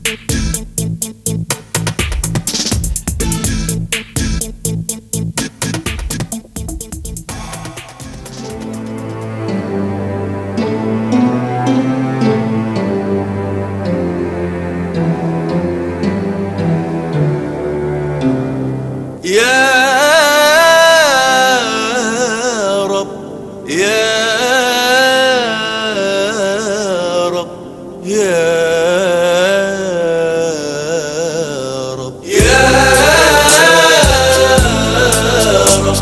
يا رب يا رب يا رب يا رب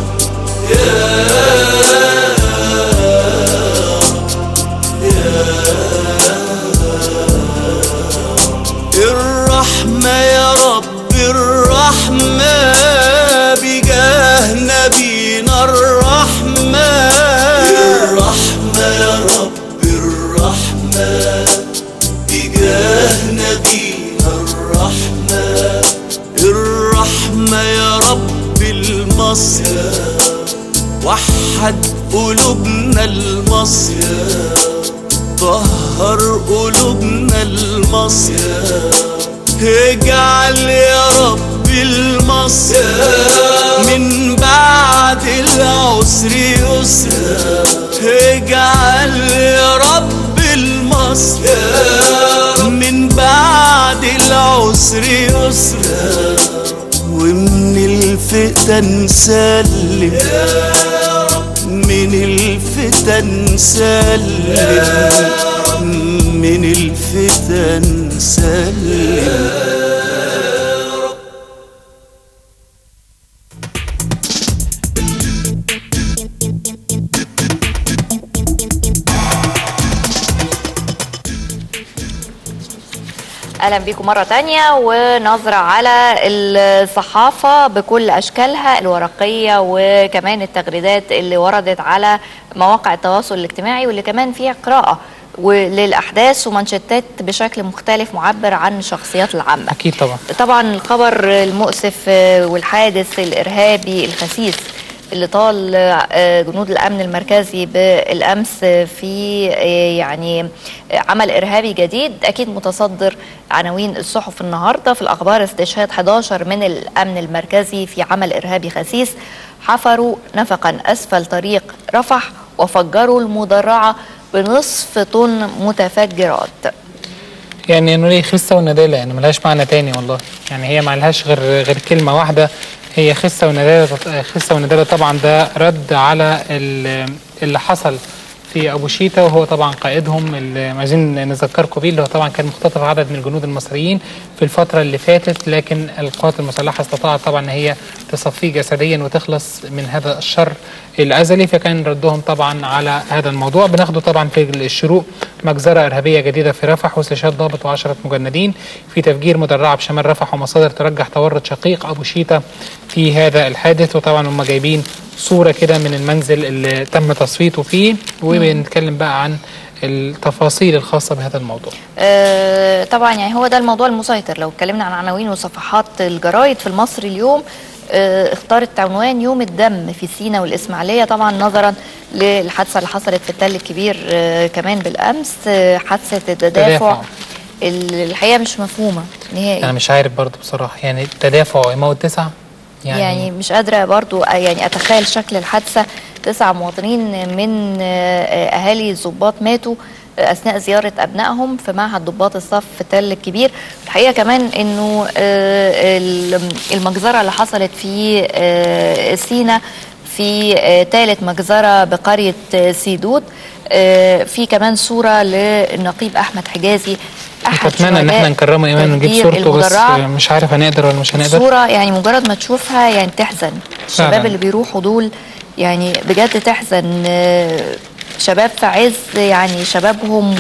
الرحمة يا رب الرحمة بجاه نبينا الرحمة الرحمة يا رب الرحمة بجاه نبينا الرحمة الرحمة يا رب المصير وحد قلوبنا المصير طهر قلوبنا المصير اجعل يا رب المصير من بعد العسر يسر اجعل يا رب المصير من بعد العسر يسر ومن الفتن سلم من الفتن سلم من الفتن سلم اهلا بيكم مره تانية ونظره على الصحافه بكل اشكالها الورقيه وكمان التغريدات اللي وردت على مواقع التواصل الاجتماعي واللي كمان فيها قراءه وللاحداث ومانشيتات بشكل مختلف معبر عن الشخصيات العامه اكيد طبعا طبعا الخبر المؤسف آه، والحادث الارهابي الخسيس اللي طال آه، جنود الامن المركزي بالامس في آه، يعني آه، عمل ارهابي جديد اكيد متصدر عناوين الصحف النهارده في الاخبار استشهاد 11 من الامن المركزي في عمل ارهابي خسيس حفروا نفقا اسفل طريق رفح وفجروا المدرعه بنصف طن متفجرات يعني انه ليه خسه ونداله يعني ملهاش معنى تاني والله يعني هي ملهاش غير غير كلمه واحده هي خسه ونداله خسه ونداله طبعا ده رد على ال- اللي حصل في ابو شيتا وهو طبعا قائدهم اللي عايزين نذكركم بيه اللي هو طبعا كان مختطف عدد من الجنود المصريين في الفتره اللي فاتت لكن القوات المسلحه استطاعت طبعا ان هي تصفيه جسديا وتخلص من هذا الشر الازلي فكان ردهم طبعا على هذا الموضوع بناخده طبعا في الشروق مجزره ارهابيه جديده في رفح واستشهاد ضابط وعشرة مجندين في تفجير مدرعه بشمال رفح ومصادر ترجح تورط شقيق ابو شيتا في هذا الحادث وطبعا هم جايبين صوره كده من المنزل اللي تم تصفيته فيه وبنتكلم بقى عن التفاصيل الخاصه بهذا الموضوع آه، طبعا يعني هو ده الموضوع المسيطر لو اتكلمنا عن عناوين وصفحات الجرايد في المصري اليوم آه، اختارت عنوان يوم الدم في سينا والإسماعيلية طبعا نظرا للحادثة اللي حصلت في التل الكبير آه، كمان بالأمس آه، حادثة التدافع تدافع. اللي الحقيقة مش مفهومة نهائي انا مش عارف برضو بصراحه يعني التدافع يموت تسعه يعني, يعني مش قادرة برضو آه، يعني أتخيل شكل الحادثة تسع مواطنين من آه، آه، أهالي الضباط ماتوا آه، أثناء زيارة أبنائهم في معهد ضباط الصف في تل الكبير الحقيقة كمان أنه آه، ال- المجزرة اللي حصلت في آه، سينا في ثالث مجزرة بقرية آه، سيدود آه، في كمان صورة للنقيب أحمد حجازي أحد اتمنى ان احنا شهداء نكرمه ايمان ونجيب تفجير صورته بس المدرعة. مش عارف هنقدر ولا مش هنقدر صورة يعني مجرد ما تشوفها يعني تحزن الشباب فعلاً. اللي بيروحوا دول يعني بجد تحزن آه، شباب في عز يعني شبابهم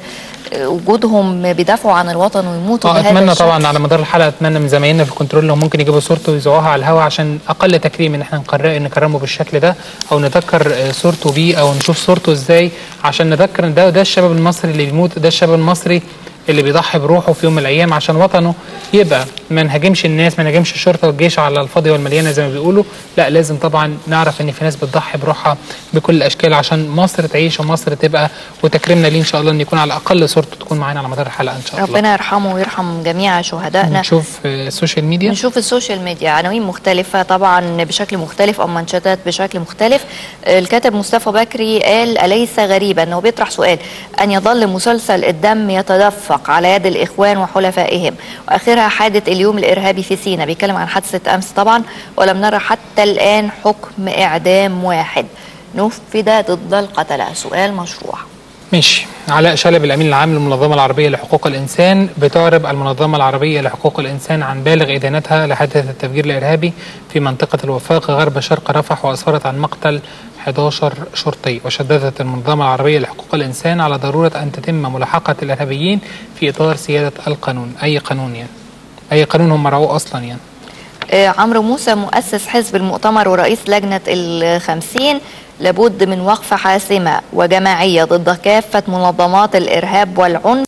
ووجودهم بيدافعوا عن الوطن ويموتوا اه بهذا اتمنى الشكل. طبعا على مدار الحلقه اتمنى من زمايلنا في الكنترول لو ممكن يجيبوا صورته ويذوعوها على الهواء عشان اقل تكريم ان احنا نقرر نكرمه بالشكل ده او نذكر آه، صورته بيه او نشوف صورته ازاي عشان نذكر ان ده ده الشباب المصري اللي بيموت ده الشباب المصري اللي بيضحي بروحه في يوم من الايام عشان وطنه يبقى ما نهاجمش الناس ما نهاجمش الشرطه والجيش على الفاضيه والمليانه زي ما بيقولوا لا لازم طبعا نعرف ان في ناس بتضحي بروحها بكل الاشكال عشان مصر تعيش ومصر تبقى وتكرمنا ليه ان شاء الله ان يكون على الاقل صورته تكون معانا على مدار الحلقه ان شاء الله ربنا يرحمه ويرحم جميع شهدائنا نشوف آه، السوشيال ميديا نشوف السوشيال ميديا عناوين مختلفة طبعا بشكل مختلف أو منشطات بشكل مختلف الكاتب مصطفى بكري قال أليس غريبا أنه بيطرح سؤال أن يظل مسلسل الدم يتدفق على يد الإخوان وحلفائهم وآخرها حادث اليوم الإرهابي في سينا بيتكلم عن حادثة أمس طبعا ولم نرى حتى الآن حكم إعدام واحد نفذ ضد القتلة سؤال مشروع ماشي علاء شلبي الامين العام للمنظمه العربيه لحقوق الانسان بتعرب المنظمه العربيه لحقوق الانسان عن بالغ ادانتها لحادث التفجير الارهابي في منطقه الوفاق غرب شرق رفح واسفرت عن مقتل 11 شرطي وشددت المنظمه العربيه لحقوق الانسان على ضروره ان تتم ملاحقه الارهابيين في اطار سياده القانون اي قانون يعني اي قانون هم رعوه اصلا يعني آه، عمرو موسى مؤسس حزب المؤتمر ورئيس لجنة الخمسين لابد من وقفة حاسمة وجماعية ضد كافة منظمات الإرهاب والعنف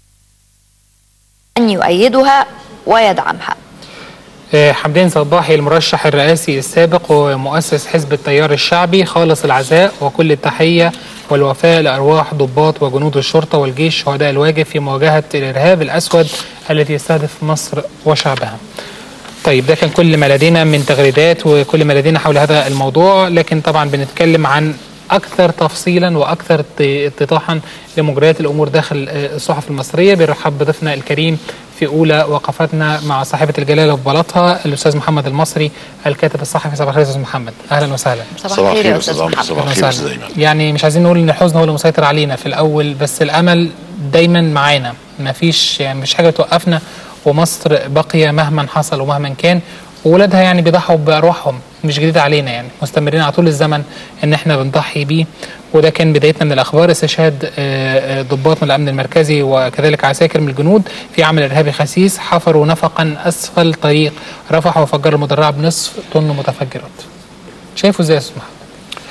أن يؤيدها ويدعمها آه، حمدين صباحي المرشح الرئاسي السابق ومؤسس حزب التيار الشعبي خالص العزاء وكل التحية والوفاء لأرواح ضباط وجنود الشرطة والجيش شهداء الواجب في مواجهة الإرهاب الأسود التي يستهدف مصر وشعبها طيب ده كان كل ما لدينا من تغريدات وكل ما لدينا حول هذا الموضوع لكن طبعا بنتكلم عن اكثر تفصيلا واكثر ات- اتضاحا لمجريات الامور داخل آه، الصحف المصريه بنرحب بضيفنا الكريم في اولى وقفاتنا مع صاحبه الجلاله وبلاطها الاستاذ محمد المصري الكاتب الصحفي صباح الخير يا استاذ محمد اهلا وسهلا صباح الخير يا أستاذ عمرو محمد صباح أهلاً الخير يا وسهلاً. استاذ ايمن يعني مش عايزين نقول ان الحزن هو اللي مسيطر علينا في الاول بس الامل دايما معانا ما فيش يعني مش حاجه توقفنا ومصر باقيه مهما حصل ومهما كان وولادها يعني بيضحوا بارواحهم مش جديد علينا يعني مستمرين على طول الزمن ان احنا بنضحي بيه وده كان بدايتنا من الاخبار استشهاد آه، آه، ضباط من الامن المركزي وكذلك عساكر من الجنود في عمل ارهابي خسيس حفروا نفقا اسفل طريق رفح وفجروا المدرعه بنصف طن متفجرات شايفه ازاي يا استاذ محمد؟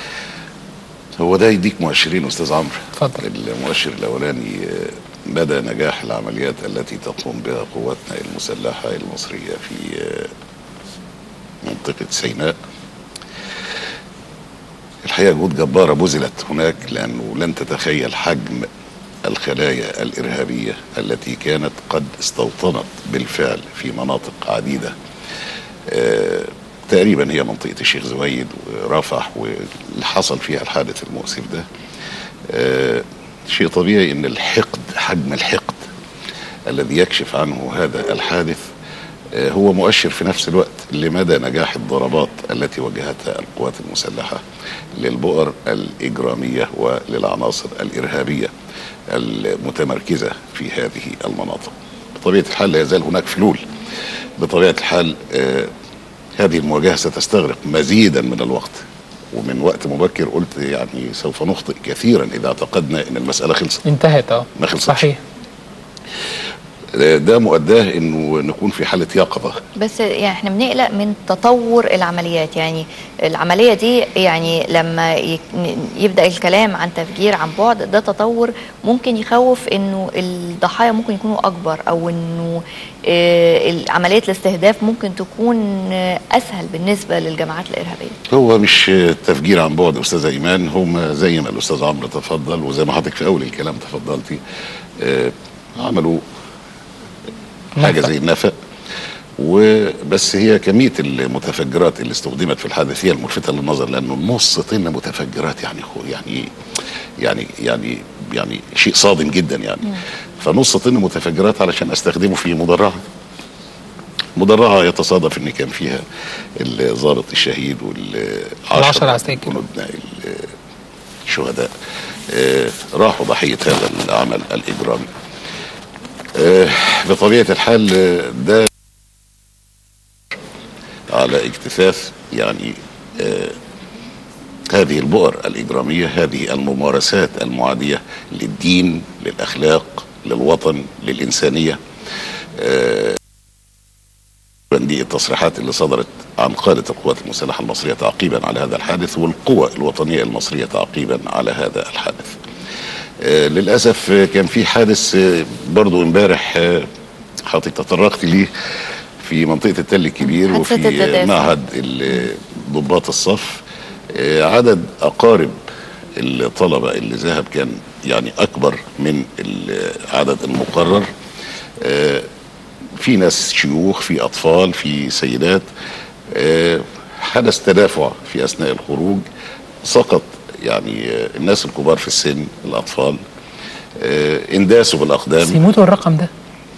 هو ده يديك مؤشرين استاذ عمرو اتفضل. المؤشر الاولاني آه، مدى نجاح العمليات التي تقوم بها قواتنا المسلحه المصريه في آه، منطقه سيناء الحقيقه جهود جباره بذلت هناك لانه لن تتخيل حجم الخلايا الارهابيه التي كانت قد استوطنت بالفعل في مناطق عديده آه، تقريبا هي منطقه الشيخ زويد ورفح واللي حصل فيها الحادث المؤسف ده آه، شيء طبيعي ان الحقد حجم الحقد الذي يكشف عنه هذا الحادث آه، هو مؤشر في نفس الوقت لمدى نجاح الضربات التي وجهتها القوات المسلحه للبؤر الاجراميه وللعناصر الارهابيه المتمركزه في هذه المناطق. بطبيعه الحال لا يزال هناك فلول. بطبيعه الحال آه، هذه المواجهه ستستغرق مزيدا من الوقت ومن وقت مبكر قلت يعني سوف نخطئ كثيرا اذا اعتقدنا ان المساله خلصت. انتهت اه ما خلصتش. صحيح ده مؤداه انه نكون في حاله يقظه بس يعني احنا بنقلق من تطور العمليات يعني العمليه دي يعني لما يك- يبدا الكلام عن تفجير عن بعد ده تطور ممكن يخوف انه الضحايا ممكن يكونوا اكبر او انه آه، عمليه الاستهداف ممكن تكون آه، اسهل بالنسبه للجماعات الارهابيه هو مش تفجير عن بعد استاذ ايمان هم زي ما الاستاذ عمرو تفضل وزي ما حضرتك في اول الكلام تفضلتي آه، عملوا حاجه زي النفق وبس هي كميه المتفجرات اللي استخدمت في الحادث هي الملفته للنظر لانه نص طن متفجرات يعني خو- يعني يعني يعني يعني شيء صادم جدا يعني فنص طن متفجرات علشان استخدمه في مدرعه مدرعه يتصادف ان كان فيها الضابط الشهيد العشرة والعشرة عساكر. جنودنا ال- الشهداء آه، راحوا ضحيه هذا العمل الاجرامي آه، بطبيعه الحال آه، ده على اجتثاث يعني آه، هذه البؤر الإجرامية هذه الممارسات المعادية للدين للأخلاق للوطن للإنسانية آه، دي التصريحات اللي صدرت عن قادة القوات المسلحة المصرية تعقيبا على هذا الحادث والقوى الوطنية المصرية تعقيبا على هذا الحادث آه، للاسف آه، كان في حادث آه، برضو امبارح آه، حضرتك تطرقت ليه في منطقه التل الكبير حادثة وفي التدافع. آه، معهد ال- ضباط الصف آه، عدد اقارب الطلبه اللي ذهب كان يعني اكبر من العدد المقرر آه، في ناس شيوخ في اطفال في سيدات آه، حدث تدافع في اثناء الخروج سقط يعني آه، الناس الكبار في السن الاطفال آه، انداسوا بالاقدام بس يموتوا الرقم ده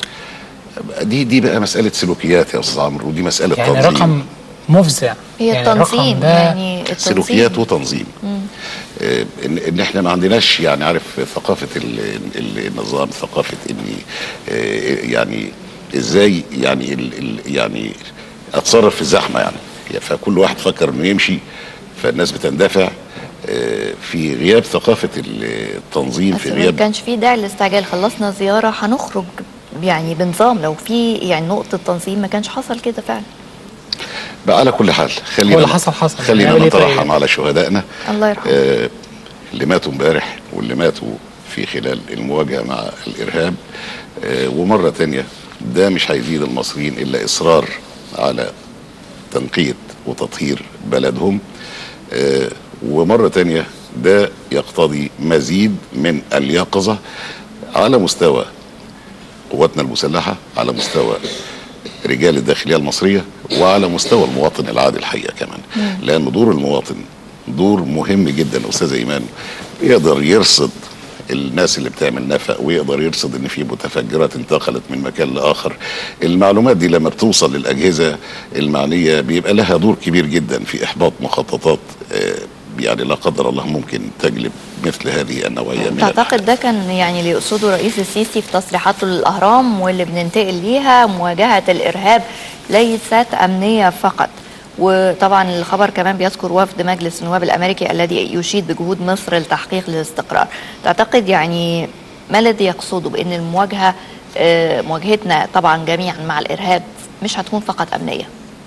دي دي بقى مساله سلوكيات يا استاذ عمرو ودي مساله يعني تنظيم رقم مفزع هي يعني الرقم التنظيم ده يعني التنظيم سلوكيات وتنظيم آه، ان ان احنا ما عندناش يعني عارف ثقافه ال ال النظام ثقافه اني آه، يعني ازاي يعني ال ال يعني اتصرف في الزحمه يعني فكل واحد فكر انه يمشي فالناس بتندفع آه، في غياب ثقافه التنظيم في بس ما غياب كانش في داعي للاستعجال خلصنا زيارة هنخرج يعني بنظام لو في يعني نقطة تنظيم ما كانش حصل كده فعلا بقى على كل حال هو خلينا اللي حصل حصل. خلينا نعمل إيه نترحم طيب؟ على شهدائنا الله يرحمه آه، اللي ماتوا امبارح واللي ماتوا في خلال المواجهه مع الارهاب آه، ومره تانية ده مش هيزيد المصريين الا اصرار على تنقيه وتطهير بلدهم آه، ومره تانية ده يقتضي مزيد من اليقظه على مستوى قواتنا المسلحه على مستوى رجال الداخليه المصريه وعلى مستوى المواطن العادي الحقيقه كمان لان دور المواطن دور مهم جدا استاذ ايمان يقدر يرصد الناس اللي بتعمل نفق ويقدر يرصد ان في متفجرات انتقلت من مكان لاخر المعلومات دي لما بتوصل للاجهزه المعنيه بيبقى لها دور كبير جدا في احباط مخططات آه، يعني لا قدر الله ممكن تجلب مثل هذه النوعيه من تعتقد ده كان يعني اللي يقصده رئيس السيسي في تصريحاته للأهرام واللي بننتقل ليها مواجهة الإرهاب ليست أمنية فقط وطبعا الخبر كمان بيذكر وفد مجلس النواب الأمريكي الذي يشيد بجهود مصر لتحقيق الاستقرار تعتقد يعني ما الذي يقصده بأن المواجهة آه، مواجهتنا طبعا جميعا مع الإرهاب مش هتكون فقط أمنية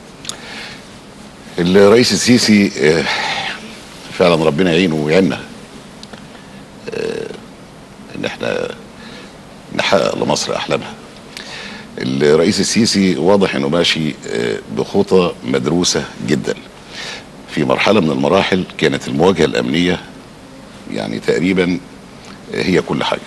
الرئيس السيسي آه، فعلا ربنا يعينه ويعيننا آه، ان احنا نحقق لمصر احلامها الرئيس السيسي واضح انه ماشي آه، بخطى مدروسه جدا في مرحله من المراحل كانت المواجهه الامنيه يعني تقريبا هي كل حاجه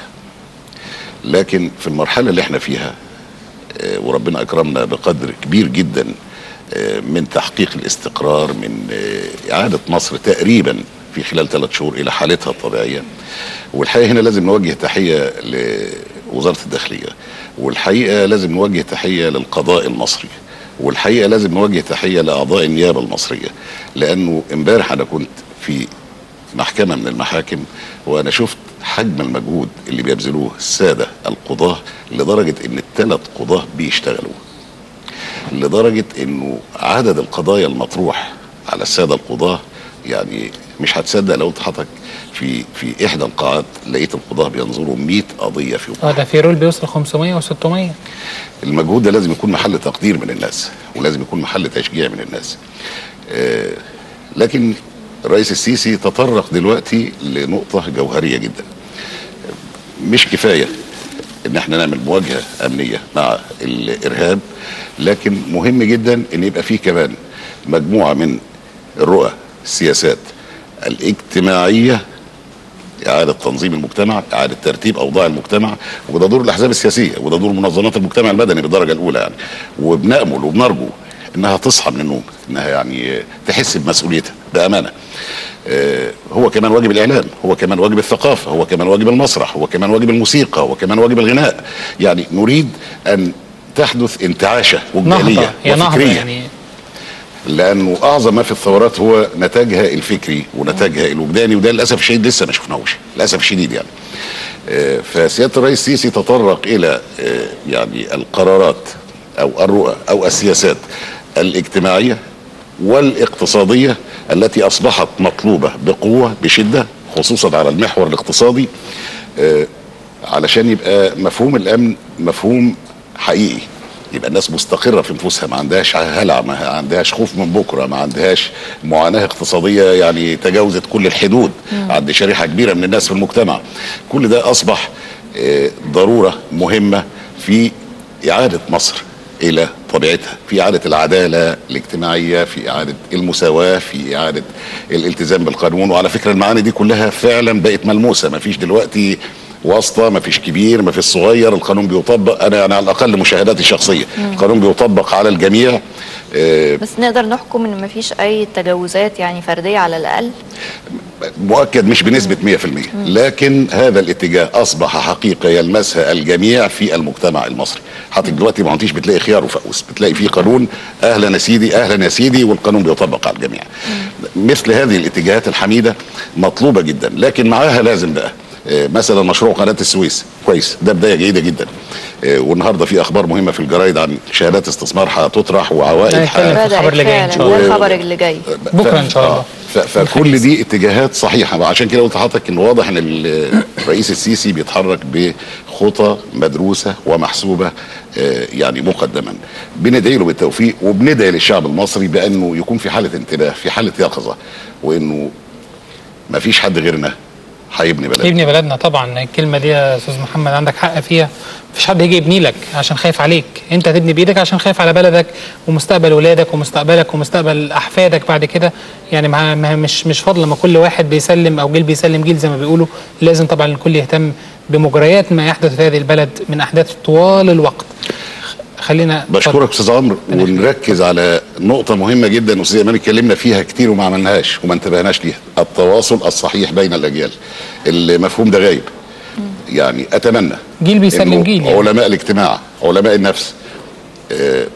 لكن في المرحله اللي احنا فيها آه، وربنا اكرمنا بقدر كبير جدا آه، من تحقيق الاستقرار من آه، اعاده مصر تقريبا في خلال ثلاث شهور الى حالتها الطبيعيه والحقيقه هنا لازم نوجه تحيه لوزاره الداخليه والحقيقه لازم نوجه تحيه للقضاء المصري والحقيقه لازم نوجه تحيه لاعضاء النيابه المصريه لانه امبارح انا كنت في محكمه من المحاكم وانا شفت حجم المجهود اللي بيبذلوه الساده القضاه لدرجه ان الثلاث قضاه بيشتغلوا لدرجه انه عدد القضايا المطروح على الساده القضاه يعني مش هتصدق لو انت حضرتك في في احدى القاعات لقيت القضاه بينظروا 100 قضيه في يوم اه ده في رول بيوصل 500 و600 المجهود ده لازم يكون محل تقدير من الناس ولازم يكون محل تشجيع من الناس آه، لكن الرئيس السيسي تطرق دلوقتي لنقطة جوهرية جدا مش كفاية ان احنا نعمل مواجهة امنية مع الارهاب لكن مهم جدا ان يبقى فيه كمان مجموعة من الرؤى السياسات الاجتماعية إعادة تنظيم المجتمع إعادة ترتيب أوضاع المجتمع وده دور الأحزاب السياسية وده دور منظمات المجتمع المدني بالدرجة الأولى يعني وبنأمل وبنرجو إنها تصحى من النوم إنها يعني تحس بمسؤوليتها بأمانة آه، هو كمان واجب الإعلام هو كمان واجب الثقافة هو كمان واجب المسرح هو كمان واجب الموسيقى هو كمان واجب الغناء يعني نريد أن تحدث انتعاشة نهضة وجدانية هي نهضة وفكرية يعني لانه اعظم ما في الثورات هو نتاجها الفكري ونتاجها الوجداني وده للاسف الشديد لسه ما شفناهوش للاسف الشديد يعني آه، فسياده الرئيس السيسي تطرق الى آه، يعني القرارات او الرؤى او السياسات الاجتماعيه والاقتصاديه التي اصبحت مطلوبه بقوه بشده خصوصا على المحور الاقتصادي آه، علشان يبقى مفهوم الامن مفهوم حقيقي يبقى الناس مستقره في نفوسها ما عندهاش هلع ما عندهاش خوف من بكره ما عندهاش معاناه اقتصاديه يعني تجاوزت كل الحدود عند شريحه كبيره من الناس في المجتمع كل ده اصبح آه، ضروره مهمه في اعاده مصر الى طبيعتها في اعاده العداله الاجتماعيه في اعاده المساواه في اعاده الالتزام بالقانون وعلى فكره المعاني دي كلها فعلا بقت ملموسه ما فيش دلوقتي واسطه ما فيش كبير ما فيش صغير القانون بيطبق انا يعني على الاقل مشاهداتي الشخصيه القانون بيطبق على الجميع آه، بس نقدر نحكم ان مفيش اي تجاوزات يعني فرديه على الاقل مؤكد مش بنسبة 100% لكن هذا الاتجاه أصبح حقيقة يلمسها الجميع في المجتمع المصري حتى دلوقتي ما عنديش بتلاقي خيار وفقوس بتلاقي فيه قانون أهلا يا سيدي أهلا يا سيدي والقانون بيطبق على الجميع مثل هذه الاتجاهات الحميدة مطلوبة جدا لكن معاها لازم بقى آه، مثلا مشروع قناة السويس كويس ده بداية جيدة جدا آه، والنهارده في اخبار مهمه في الجرايد عن شهادات استثمار هتطرح وعوائد هنتكلم ح- في الخبر اللي جاي إن شاء فعلا الله. ده الخبر اللي جاي بكرة إن شاء الله. ف- فكل دي اتجاهات صحيحه وعشان كده قلت لحضرتك ان واضح ان ال- الرئيس السيسي بيتحرك بخطى مدروسه ومحسوبه آه، يعني مقدما بندعي له بالتوفيق وبندعي للشعب المصري بانه يكون في حاله انتباه في حاله يقظه وانه ما فيش حد غيرنا هيبني بلد يبني بلدنا طبعا الكلمه دي يا استاذ محمد عندك حق فيها مفيش حد هيجي يبني لك عشان خايف عليك انت هتبني بايدك عشان خايف على بلدك ومستقبل ولادك ومستقبلك ومستقبل احفادك بعد كده يعني ما ما- مش مش فضل ما كل واحد بيسلم او جيل بيسلم جيل زي ما بيقولوا لازم طبعا الكل يهتم بمجريات ما يحدث في هذه البلد من احداث طوال الوقت خلينا بشكرك استاذ عمرو ونركز على نقطة مهمة جدا استاذ ايمان اتكلمنا فيها كتير وما عملناهاش وما انتبهناش ليها التواصل الصحيح بين الاجيال المفهوم ده غايب يعني اتمنى جيل بيسلم إنه جيل يعني. علماء الاجتماع علماء النفس آه،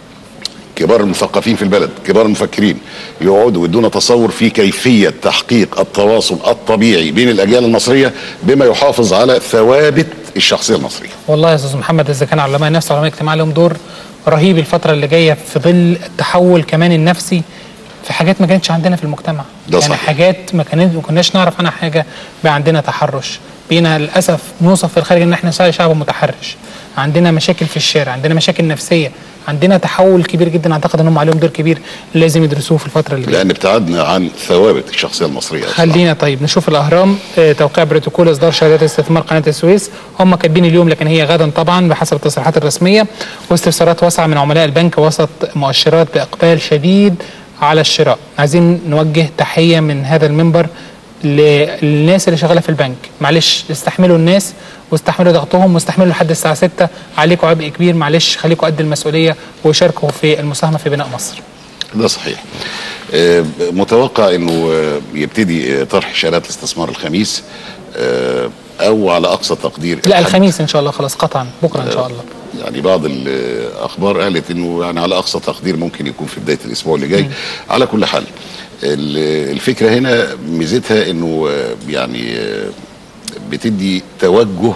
كبار المثقفين في البلد كبار المفكرين يقعدوا ويدونا تصور في كيفية تحقيق التواصل الطبيعي بين الأجيال المصرية بما يحافظ على ثوابت الشخصية المصرية والله يا استاذ محمد اذا كان علماء النفس وعلماء الاجتماع لهم دور رهيب الفتره اللي جايه في ظل التحول كمان النفسي في حاجات ما كانتش عندنا في المجتمع ده يعني صحيح. حاجات ما كانت ما كناش نعرف عنها حاجه بقى عندنا تحرش بقينا للاسف نوصف في الخارج ان احنا شعب متحرش عندنا مشاكل في الشارع عندنا مشاكل نفسيه عندنا تحول كبير جدا اعتقد ان هم عليهم دور كبير لازم يدرسوه في الفتره اللي جايه لأن ابتعدنا عن ثوابت الشخصية المصرية أصلاً. خلينا طيب نشوف الاهرام آه، توقيع بروتوكول اصدار شهادات استثمار قناه السويس هم كاتبين اليوم لكن هي غدا طبعا بحسب التصريحات الرسميه واستفسارات واسعه من عملاء البنك وسط مؤشرات باقبال شديد على الشراء عايزين نوجه تحيه من هذا المنبر للناس اللي شغاله في البنك معلش استحملوا الناس واستحملوا ضغطهم واستحملوا لحد الساعه 6 عليكم عبء كبير معلش خليكم قد المسؤوليه وشاركوا في المساهمه في بناء مصر ده صحيح آه، متوقع انه آه، يبتدي آه، طرح شهادات الاستثمار الخميس آه، او على اقصى تقدير لا الحد. الخميس ان شاء الله خلاص قطعا بكره ان شاء الله يعني بعض الاخبار قالت انه يعني على اقصى تقدير ممكن يكون في بدايه الاسبوع اللي جاي على كل حال ال- الفكره هنا ميزتها انه آه، يعني آه، بتدي توجه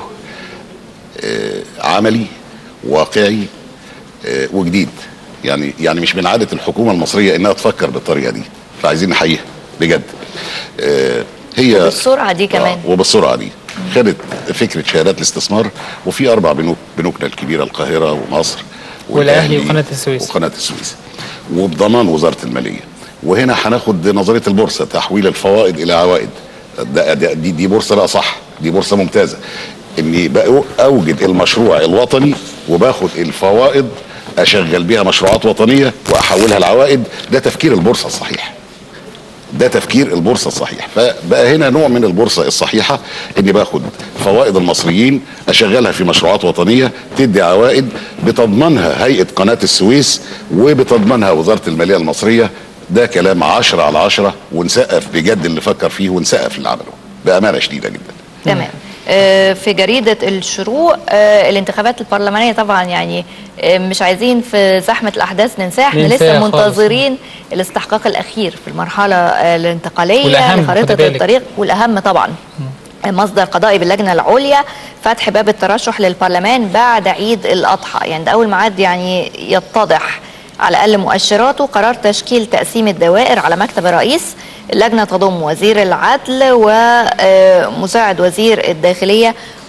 آه، عملي واقعي آه، وجديد يعني يعني مش من عاده الحكومه المصريه انها تفكر بالطريقه دي فعايزين نحييها بجد آه، هي بالسرعه دي كمان آه، وبالسرعه دي خدت فكره شهادات الاستثمار وفي اربع بنوك بنوكنا الكبيره القاهره ومصر والأهلي وقناة السويس. وقناه السويس وبضمان وزاره الماليه وهنا هناخد نظريه البورصه تحويل الفوائد الى عوائد ده ده دي, دي بورصه بقى صح دي بورصه ممتازه اني بقى اوجد المشروع الوطني وباخد الفوائد اشغل بيها مشروعات وطنيه واحولها لعوائد ده تفكير البورصه الصحيح ده تفكير البورصه الصحيح فبقى هنا نوع من البورصه الصحيحه اني باخد فوائد المصريين اشغلها في مشروعات وطنيه تدي عوائد بتضمنها هيئه قناه السويس وبتضمنها وزاره الماليه المصريه ده كلام عشرة على عشرة ونسقف بجد اللي فكر فيه ونسقف اللي عمله بامانه شديده جدا تمام آه، في جريدة الشروق آه، الانتخابات البرلمانية طبعا يعني آه، مش عايزين في زحمة الأحداث ننساها احنا ننساها لسه خالص. منتظرين الاستحقاق الأخير في المرحلة آه، الانتقالية والأهم، خدي لخريطة بالك. الطريق والأهم طبعا مصدر قضائي باللجنة العليا فتح باب الترشح للبرلمان بعد عيد الأضحى يعني ده أول ميعاد يعني يتضح على الأقل مؤشراته قرار تشكيل تقسيم الدوائر على مكتب الرئيس اللجنة تضم وزير العدل ومساعد وزير الداخلية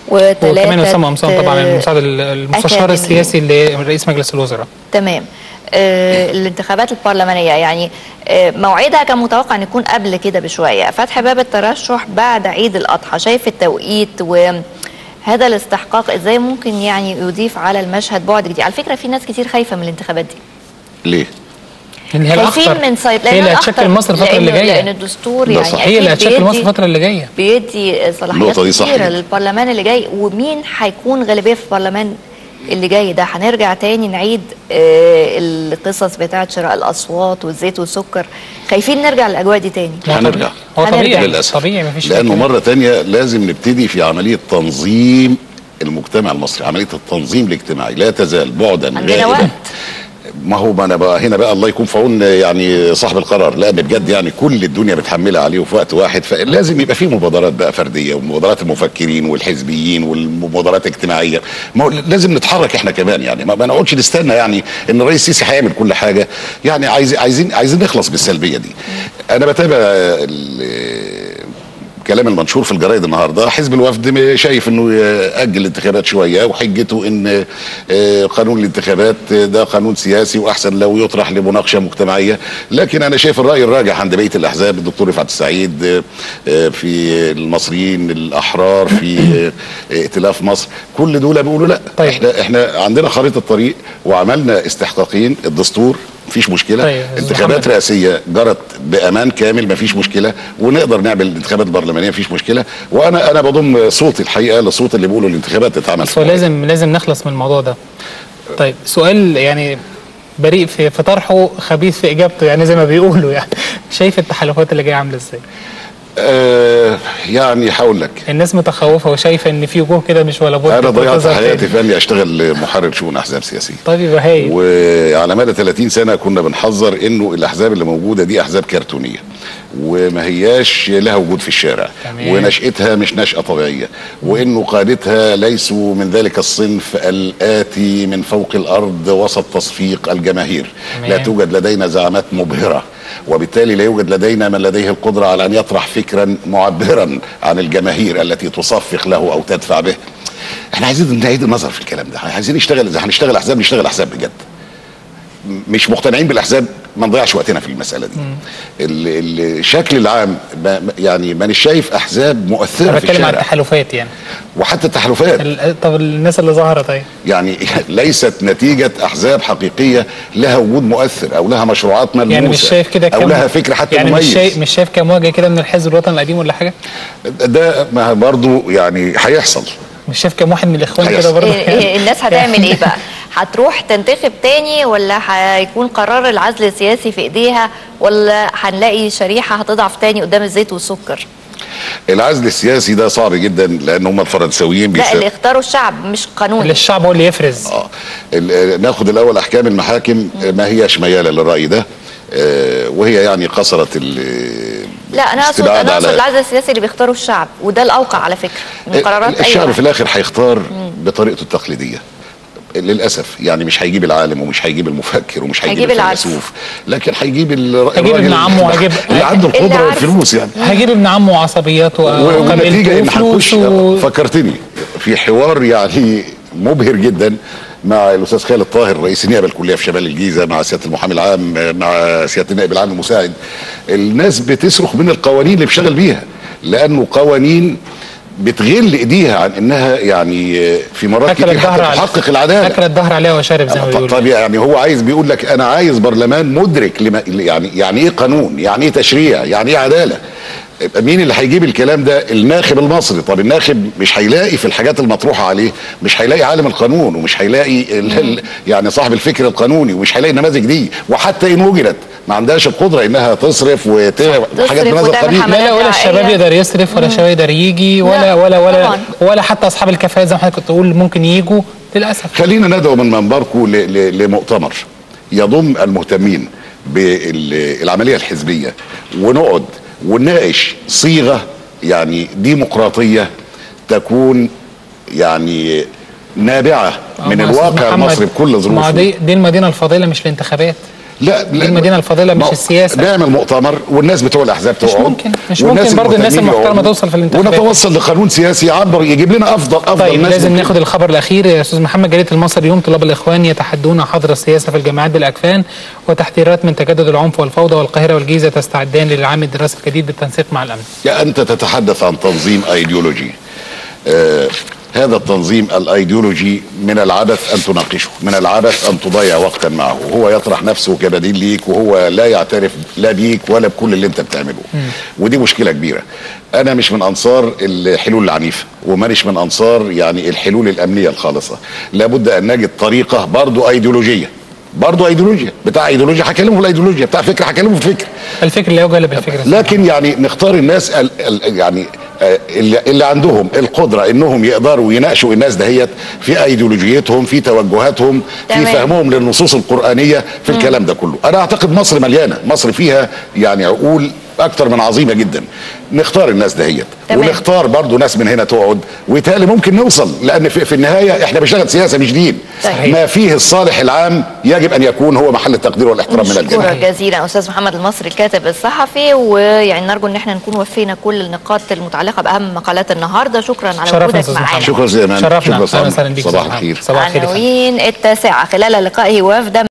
وثلاثة وكمان اسامه قمصان طبعا المساعد المستشار أكاديميين. السياسي لرئيس مجلس الوزراء تمام آه الانتخابات البرلمانية يعني آه موعدها كان متوقع أن يكون قبل كده بشوية فتح باب الترشح بعد عيد الأضحى شايف التوقيت وهذا الاستحقاق ازاي ممكن يعني يضيف على المشهد بعد جديد على فكرة في ناس كتير خايفة من الانتخابات دي ليه؟ لان هي خايفين الاخطر من سيد هي اللي هتشكل مصر الفتره اللي لأن- جايه لأن الدستور ده يعني صحيح. هي اللي أكيد هتشكل مصر بيدي- الفتره اللي جايه بيدي صلاحيات النقطة دي صح كتيرة جدا. للبرلمان اللي جاي ومين هيكون غالبية في البرلمان اللي جاي ده هنرجع تاني نعيد آه القصص بتاعة شراء الأصوات والزيت والسكر خايفين نرجع للأجواء دي تاني هو هنرجع. طبيعي. هو هنرجع. طبيعي للأسف طبيعي مفيش لأنه فكرة. مرة تانية لازم نبتدي في عملية تنظيم المجتمع المصري عملية التنظيم الاجتماعي لا تزال بعدا عندنا غائبا وقت. ما هو ما انا بقى هنا بقى الله يكون في عون يعني صاحب القرار لا بجد يعني كل الدنيا متحمله عليه في وقت واحد فلازم يبقى في مبادرات بقى فرديه ومبادرات المفكرين والحزبيين والمبادرات الاجتماعيه ما هو لازم نتحرك احنا كمان يعني ما ما نقعدش نستنى يعني ان الرئيس السيسي هيعمل كل حاجه يعني عايز عايزين عايزين نخلص بالسلبيه دي انا بتابع ال- كلام المنشور في الجرايد النهارده حزب الوفد شايف انه ياجل الانتخابات شويه وحجته ان آه، قانون الانتخابات ده قانون سياسي واحسن لو يطرح لمناقشه مجتمعيه لكن انا شايف الراي الراجح عند بقيه الاحزاب الدكتور رفعت السعيد آه، آه، في المصريين الاحرار في آه، ائتلاف مصر كل دول بيقولوا لا طيب. احنا احنا عندنا خريطه طريق وعملنا استحقاقين الدستور مفيش مشكله طيب، أستاذ انتخابات محمد. رئاسيه جرت بامان كامل مفيش مشكله ونقدر نعمل الانتخابات البرلمانيه مفيش مشكله وانا انا بضم صوتي الحقيقه لصوت اللي بيقولوا الانتخابات تتعمل بس هو لازم لازم نخلص من الموضوع ده طيب سؤال يعني بريء في في طرحه خبيث في اجابته يعني زي ما بيقولوا يعني شايف التحالفات اللي جايه عامله ازاي آه يعني هقول لك الناس متخوفه وشايفه ان في وجوه كده مش ولا بد انا ضيعت تظهر حياتي تاني. في اني اشتغل محرر شؤون احزاب سياسيه طيب يبقى هايل وعلى مدى 30 سنه كنا بنحذر انه الاحزاب اللي موجوده دي احزاب كرتونيه وما هياش لها وجود في الشارع تمام. ونشأتها مش نشأة طبيعية وإنه قادتها ليسوا من ذلك الصنف الآتي من فوق الأرض وسط تصفيق الجماهير تمام. لا توجد لدينا زعامات مبهرة وبالتالي لا يوجد لدينا من لديه القدرة على أن يطرح فكرا معبرا عن الجماهير التي تصفق له أو تدفع به احنا عايزين نعيد النظر في الكلام ده عايزين نشتغل اذا هنشتغل احزاب نشتغل احزاب بجد مش مقتنعين بالاحزاب ما نضيعش وقتنا في المساله دي ال- الشكل العام ما- ما- يعني مانيش شايف احزاب مؤثره انا في بتكلم عن الشارع التحالفات يعني وحتى التحالفات ال- طب الناس اللي ظهرت اهي يعني ليست نتيجه احزاب حقيقيه لها وجود مؤثر او لها مشروعات ملموسه يعني مش شايف كده او كام- لها فكر حتى يعني مميز مش شايف مش شايف كام وجه كده من الحزب الوطني القديم ولا حاجه ده ما برضو يعني هيحصل مش شايف كام واحد من الاخوان كده هيحصل. برضه إيه- إيه الناس هتعمل ايه بقى؟ هتروح تنتخب تاني ولا هيكون قرار العزل السياسي في ايديها ولا هنلاقي شريحه هتضعف تاني قدام الزيت والسكر؟ العزل السياسي ده صعب جدا لان هم الفرنساويين لا بيسا- اللي اختاروا الشعب مش قانون اللي الشعب هو اللي يفرز اه ال- ناخد الاول احكام المحاكم ما هيش مياله للراي ده آه، وهي يعني قصرت ال- لا انا اقصد الاستبعاد انا اقصد على- العزل السياسي اللي بيختاروا الشعب وده الاوقع على فكره من قرارات اي الشعب واحد. في الاخر هيختار بطريقته التقليديه للاسف يعني مش هيجيب العالم ومش هيجيب المفكر ومش هيجيب هيجيب العكس. الفيلسوف لكن هيجيب ال- هيجيب الراجل ابن عمه وهيجيب- اللي عنده اللي القدره عارف. والفلوس يعني هجيب ابن عمه وعصبياته و- والنتيجه ان وقبيلته هنخش وفلوسه فكرتني في حوار يعني مبهر جدا مع الاستاذ خالد طاهر رئيس النيابه الكليه في شمال الجيزه مع سياده المحامي العام مع سياده النائب العام المساعد الناس بتصرخ من القوانين اللي بيشتغل بيها لانه قوانين بتغل ايديها عن انها يعني في مرات اكل كتير الظهر حتى عليه تحقق العداله اكل الظهر عليها وشارب زي ما طب بيقولوا طب يعني هو عايز بيقول لك انا عايز برلمان مدرك لما يعني يعني ايه قانون يعني ايه تشريع يعني ايه عداله يبقى مين اللي هيجيب الكلام ده الناخب المصري طب الناخب مش هيلاقي في الحاجات المطروحه عليه مش هيلاقي عالم القانون ومش هيلاقي ال ال يعني صاحب الفكر القانوني ومش هيلاقي النماذج دي وحتى ان وجدت ما عندهاش القدره انها تصرف وحاجات من هذا وتعمل القبيل حملات لا لا ولا الشباب دعائية. يقدر يصرف ولا الشباب يقدر يجي ولا ولا ولا طبعاً. ولا حتى اصحاب الكفاءات زي ما حضرتك كنت تقول ممكن يجوا للاسف خلينا ندعو من منبركم ل- ل- لمؤتمر يضم المهتمين بالعمليه الحزبيه ونقعد ونناقش صيغه يعني ديمقراطيه تكون يعني نابعه من آه، ما أستاذ الواقع محمد، المصري بكل ما ظروفه دي, دي المدينه الفاضله مش الانتخابات لا دي المدينه الفاضله مش ما- السياسه نعمل مؤتمر والناس بتوع الاحزاب مش تقعد ممكن- مش والناس ممكن برضه الناس المهتمين المحترمة يقعدوا، توصل في الانتخابات. ونتوصل لقانون سياسي يعبر يجيب لنا افضل افضل طيب ناس لازم ممكن. ناخد الخبر الاخير يا استاذ محمد جريده المصري اليوم طلاب الاخوان يتحدون حظر السياسه في الجامعات بالاكفان وتحذيرات من تجدد العنف والفوضى والقاهره والجيزه تستعدان للعام الدراسي الجديد بالتنسيق مع الامن يا أنت تتحدث عن تنظيم أيديولوجي آه هذا التنظيم الأيديولوجي من العبث أن تناقشه من العبث أن تضيع وقتا معه هو يطرح نفسه كبديل ليك وهو لا يعترف لا بيك ولا بكل اللي أنت بتعمله ودي مشكلة كبيرة أنا مش من أنصار الحلول العنيفة ومانيش من أنصار يعني الحلول الأمنية الخالصة لابد أن نجد طريقة برضو أيديولوجية برضه ايديولوجيا بتاع ايديولوجيا هكلمه في الايديولوجيا بتاع فكر هكلمه في فكر الفكر لا يوجه بالفكر لكن يعني نختار الناس ال ال يعني آه، اللي, اللي عندهم القدره انهم يقدروا يناقشوا الناس دهيت في ايديولوجيتهم في توجهاتهم في تمام. فهمهم للنصوص القرانيه في الكلام ده كله انا اعتقد مصر مليانه مصر فيها يعني عقول اكتر من عظيمه جدا نختار الناس دهيت تمام. ونختار برضو ناس من هنا تقعد ويتهيألي ممكن نوصل لان في, في النهايه احنا بنشتغل سياسه مش دين صحيح. ما فيه الصالح العام يجب ان يكون هو محل التقدير والاحترام من الجميع شكرا جزيلا استاذ محمد المصري الكاتب الصحفي ويعني نرجو ان احنا نكون وفينا كل النقاط المتعلقه باهم مقالات النهارده شكرا على شرفنا وجودك أستاذ معانا محمد. شكرا زي ما شرفنا شكرا اهلا وسهلا بيك صباح أستاذ محمد. الخير صباح الخير يا فندم. عناوين التاسعه خلال لقائه وفد